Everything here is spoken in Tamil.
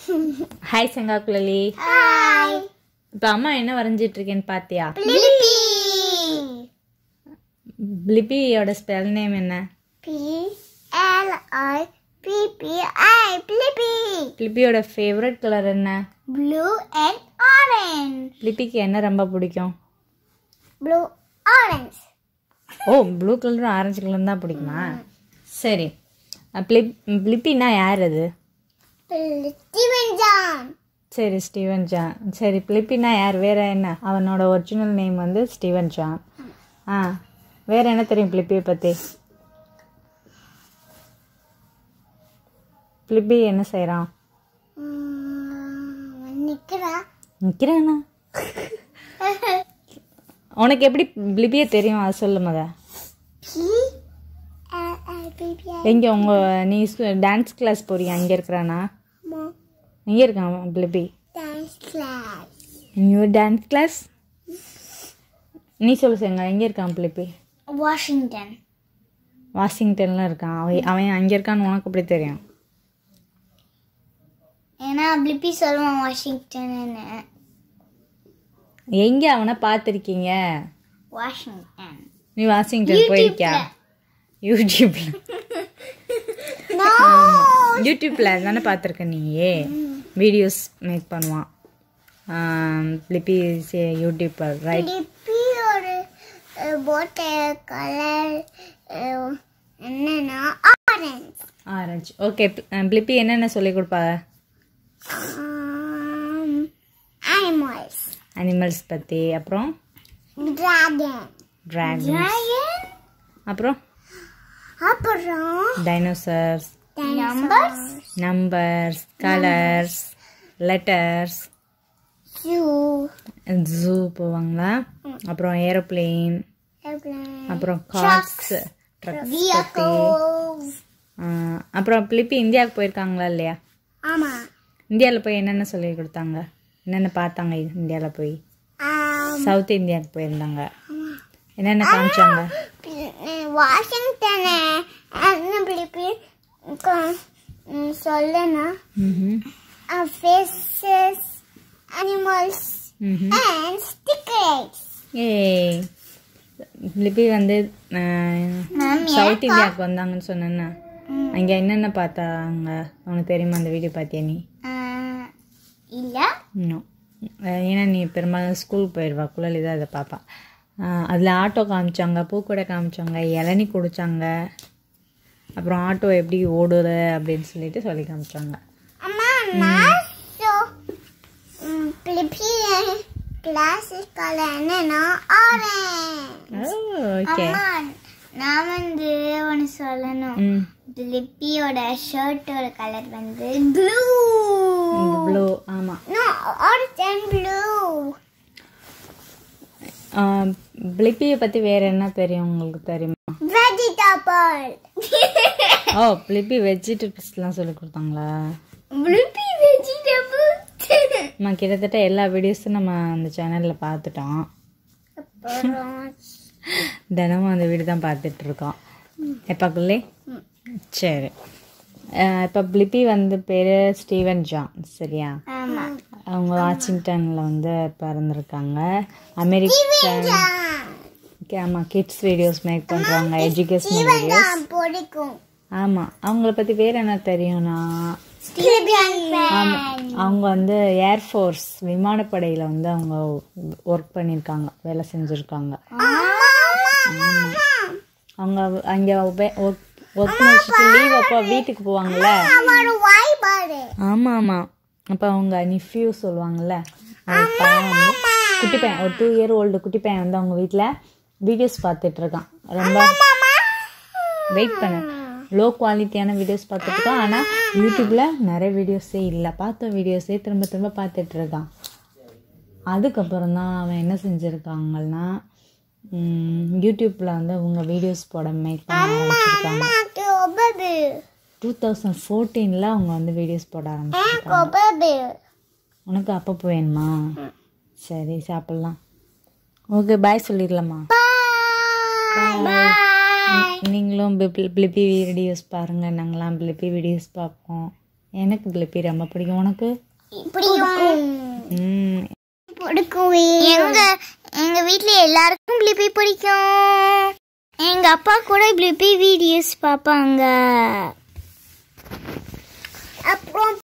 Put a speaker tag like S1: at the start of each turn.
S1: ஹாய் சங்கா குழலி
S2: ஹாய்
S1: இப்போ அம்மா என்ன வரைஞ்சிட்டு இருக்கேன்னு பாத்தியா
S2: பிலிப்பி
S1: பிலிப்பியோட ஸ்பெல் நேம் என்ன
S2: B L I P P I Blippi
S1: பிலிப்பியோட ஃபேவரட் கலர் என்ன
S2: ப்ளூ அண்ட் ஆரஞ்ச்
S1: பிலிப்பிக்கு என்ன ரொம்ப பிடிக்கும்
S2: ப்ளூ ஆரஞ்ச்
S1: ஓ ப்ளூ கலரும் ஆரஞ்சு கலரும் தான் பிடிக்குமா சரி பிலிப் பிலிப்பின்னா யார் அது
S2: ஸ்டீவன் ஜான்
S1: சரி ஸ்டீவன் ஜான் சரி பிலிப்பின்னா யார் வேற என்ன அவனோட ஒரிஜினல் நேம் வந்து ஸ்டீவன் ஜான் ஆ வேற என்ன தெரியும் பிலிப்பியை பற்றி பிலிப்பி என்ன செய்கிறான்
S2: நிக்கிறா
S1: நிற்கிறானா உனக்கு எப்படி பிலிப்பியை தெரியும் அதை சொல்லு மத
S2: B L I P P I
S1: எங்கே உங்கள் நீ டான்ஸ் கிளாஸ் போறியா அங்கே இருக்கிறானா எங்கே இருக்கான் Blippi
S2: dance class
S1: new dance class நீ சொல்லு சேங்க எங்கே இருக்கான் பிலிப்பி
S2: வாஷிங்டன்
S1: வாஷிங்டன்ல இருக்கான் அவன் அவன் அங்கே இருக்கான்னு உனக்கு எப்படி தெரியும்
S2: ஏன்னா பிலிப்பி சொல்லுவான் வாஷிங்டன்னு
S1: எங்கே அவனை பார்த்துருக்கீங்க
S2: வாஷிங்டன்
S1: நீ வாஷிங்டன் போயிருக்கியா யூடியூப்ல
S2: நோ
S1: யூடியூப்ல தானே பார்த்துருக்க நீயே வீடியோஸ் மேக் பண்ணுவான் பிலிப்பி யூடியூப்பர் ரைட்
S2: பிலிப்பியோட போட்ட கலர் என்னன்னா ஆரஞ்ச்
S1: ஆரஞ்சு ஓகே பிலிப்பி என்னென்ன சொல்லி கொடுப்பாங்க
S2: அனிமல்ஸ்
S1: அனிமல்ஸ் பற்றி அப்புறம்
S2: டிராகன்
S1: ட்ராகன்
S2: டிராகன்
S1: அப்புறம்
S2: அப்புறம்
S1: dinosaurs
S2: numbers
S1: numbers colours letters
S2: யூ
S1: ஜூ போவாங்களா அப்புறம் ஏரோப்ளேன் அப்புறம் கார்ஸ் ட்ரக்ஸ் பற்றி
S2: vehicles
S1: அப்புறம் பிலிப்பி இந்தியாவுக்கு போயிருக்காங்களா இல்லையா
S2: ஆமா
S1: இந்தியாவில் போய் என்னென்ன சொல்லி கொடுத்தாங்க என்னென்ன பார்த்தாங்க இந்தியாவில் போய் சவுத் இந்தியாவுக்கு போயிருந்தாங்க என்னென்ன காமிச்சாங்க
S2: வாஷிங்டன் என்ன பிலிப்பி சொல்லணும்
S1: ம்ஹும்.
S2: ஃபேஸஸ் அனிமல்ஸ்
S1: ம்ஹும்.
S2: அண்ட் ஸ்டிக்கர்ஸ்
S1: ஏய் பிலிப்பி வந்து அஹ், சவுத் இந்தியாவுக்கு வந்தாங்கன்னு சொன்னேன்னா அங்கே என்னென்ன பார்த்தாங்க உனக்கு தெரியுமா அந்த வீடியோ பார்த்தியா நீ
S2: இல்ல
S1: இன்னும் ஏன்னா நீ பெரும்பாலும் ஸ்கூலுக்கு போயிடுவா குழலி தான் அதை பார்ப்பா அதில் ஆட்டோ காமிச்சாங்க பூக்கூடை காமிச்சாங்க இளநி குடிச்சாங்க அப்புறம் ஆட்டோ எப்படி ஓடுது அப்படின்னு சொல்லிட்டு சொல்லி காமிச்சாங்க
S2: அம்மா நான் ஸோ பிலிப்பி கிளாஸஸ் கலர் என்னன்னா ஆரஞ்ச்
S1: ஓகே
S2: அம்மா நான் வந்து ஒன்று சொல்லணும்
S1: ம்
S2: பிலிப்பியோட ஷர்ட்டோட கலர் வந்து ப்ளூ
S1: ப்ளூ ஆமாம்
S2: நோ ஆரஞ்ச் அண்ட் ப்ளூ
S1: பிலிப்பியை பற்றி வேறு என்ன தெரியும் உங்களுக்கு தெரியுமா
S2: வெஜிடபிள்
S1: ஓ பிலிப்பி வெஜிடபிள்ஸ்லாம் சொல்லி கொடுத்தாங்களா
S2: பிலிப்பி வெஜிடபிள்
S1: நம்ம கிட்டத்தட்ட எல்லா வீடியோஸும் நம்ம அந்த சேனலில் பார்த்துட்டோம்
S2: அப்புறம்
S1: தினமும் அந்த வீடு தான் பார்த்துட்டு இருக்கோம் எப்பாக்குள்ளே சரி இப்போ பிலிப்பி வந்து பேர் ஸ்டீவன் ஜான் சரியா
S2: ஆமா
S1: அவங்க வாஷிங்டனில் வந்து பிறந்திருக்காங்க அமெரிக்கன் ஆமாம் கிட்ஸ் வீடியோஸ் மேக் பண்ணுறாங்க எஜுகேஷனல் வீடியோஸ்
S2: பிடிக்கும்
S1: ஆமாம் அவங்கள பற்றி வேறு என்ன தெரியும்னா
S2: ஸ்டீவன்
S1: அவங்க வந்து ஏர்ஃபோர்ஸ் விமானப்படையில் வந்து அவங்க ஒர்க் பண்ணியிருக்காங்க வேலை செஞ்சுருக்காங்க அவங்க அங்கே ஒர்க் ஒர்க் முடிச்சுட்டு லீவ் அப்போ வீட்டுக்கு போவாங்கல்ல
S2: அவரோட வாய்பாடு
S1: ஆமாம் ஆமாம் அப்போ அவங்க நிஃப்யூ சொல்லுவாங்கல்ல அந்த பையன் வந்து குட்டி பையன் ஒரு டூ இயர் ஓல்டு குட்டி பையன் வந்து அவங்க வீட்டில் வீடியோஸ் பார்த்துட்டு இருக்கான் ரொம்ப வெயிட் பண்ணு லோ குவாலிட்டியான வீடியோஸ் பார்த்துட்டு இருக்கான் ஆனால் யூடியூப்பில் நிறைய வீடியோஸே இல்லை பார்த்த வீடியோஸே திரும்ப திரும்ப பார்த்துட்டு இருக்கான் அதுக்கப்புறம் தான் அவன் என்ன செஞ்சுருக்காங்கன்னா யூடியூப்பில் வந்து அவங்க வீடியோஸ் போட மேக் பண்ண ஆரம்பிச்சிருக்காங்க
S2: கொபது
S1: டூ தௌசண்ட் ஃபோர்டீனில் அவங்க வந்து வீடியோஸ் போட ஆரம்பிச்சிருக்காங்க
S2: கொபது
S1: உனக்கு அப்பப்போ வேணுமா சரி சாப்பிட்லாம் ஓகே பாய் சொல்லிடலாமா நீங்களும் பிளிப்பி வீடியோஸ் பாருங்கள் நாங்களாம் பிளிப்பி வீடியோஸ் பார்ப்போம் எனக்கு பிலிப்பி ரொம்ப பிடிக்கும் உனக்கு
S2: பிடிக்கும்
S1: ம்
S2: பிடிக்கும் எங்க எங்க வீட்ல எல்லாருக்கும் பிளிப்பி பிடிக்கும் எங்க அப்பா கூட பிளிப்பி வீடியோஸ் பார்ப்பாங்க அப்புறம்